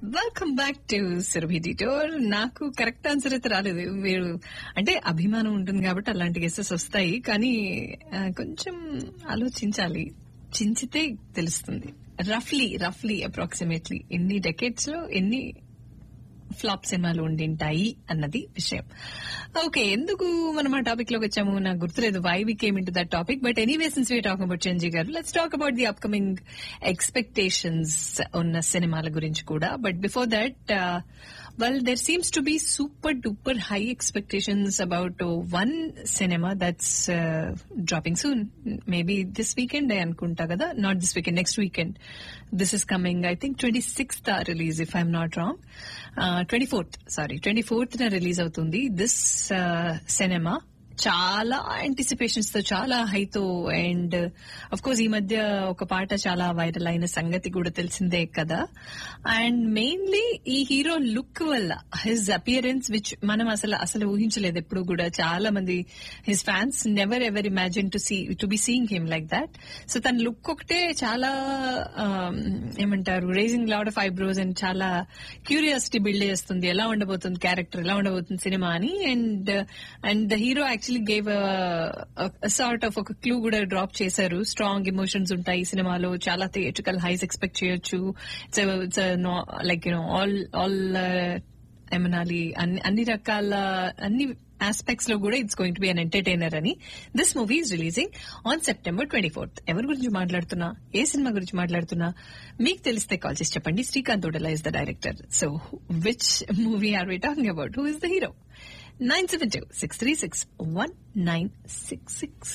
welcome back to Surabhi డిటోర్ నాకు correct answer అయితే రాలేదు మీరు అంటే అభిమానం ఉంటుంది కాబట్టి అలాంటి గెసెస్ వస్తాయి కానీ ఆ, కొంచెం ఆలోచించాలి చించితే తెలుస్తుంది రఫ్లీ రఫ్లీ అప్రాక్సిమేట్లీ ఎన్ని డెకెట్స్ లో ఎన్ని ఫ్లాప్ సినిమాలు ఉండింటాయి అన్నది విషయం ఓకే ఎందుకు మనం ఆ టాపిక్ లోకి వచ్చాము నాకు గుర్తులేదు why we came into that topic but anyway since we talk about చంజీ గారు let's talk about the upcoming expectations ఉన్న సినిమాల గురించి కూడా but before that well there seems to be super duper high expectations about one cinema that's dropping soon maybe this weekend అనుకుంటా కదా not this weekend next weekend this is coming I think twenty sixth release if I'm not wrong twenty fourth sorry twenty fourth release అవుతుంది this cinema చాలా anticipations తో చాలా హైతో and of course ఈ మధ్య ఒక పాట చాలా వైరల్ అయిన సంగతి కూడా తెలిసిందే కదా అండ్ మెయిన్లీ ఈ హీరో లుక్ వల్ల హిజ్ అపియరెన్స్ విచ్ మనం అసలు అసలు ఊహించలేదు ఎప్పుడు కూడా చాలా మంది his fans never ever imagine to see to be seeing him like that so తన లుక్ ఒకటే చాలా um, ఏమంటారు raising lot of eyebrows and చాలా క్యూరియాసిటీ బిల్డ్ చేస్తుంది ఎలా ఉండబోతుంది క్యారెక్టర్ ఎలా ఉండబోతుంది సినిమా అని and and the hero actually gave sort of ఒక క్లూ కూడా డ్రాప్ చేశారు స్ట్రాంగ్ ఎమోషన్స్ ఉంటాయి ఈ సినిమాలో చాలా థియేట్రికల్ హైస్ ఎక్స్పెక్ట్ చేయొచ్చు it's like you know all all ఏమనాలి అన్ని అన్ని రకాల అన్ని ఆస్పెక్ట్స్ లో కూడా it's going to be an entertainer అని this movie is releasing on September twenty fourth ఎవరి గురించి మాట్లాడుతున్నా ఏ సినిమా గురించి మాట్లాడుతున్నా మీకు తెలిస్తే కాల్ చేసి చెప్పండి Srikanth Odela is the director so which movie are we talking about who is the hero nine seven two six three six one nine six six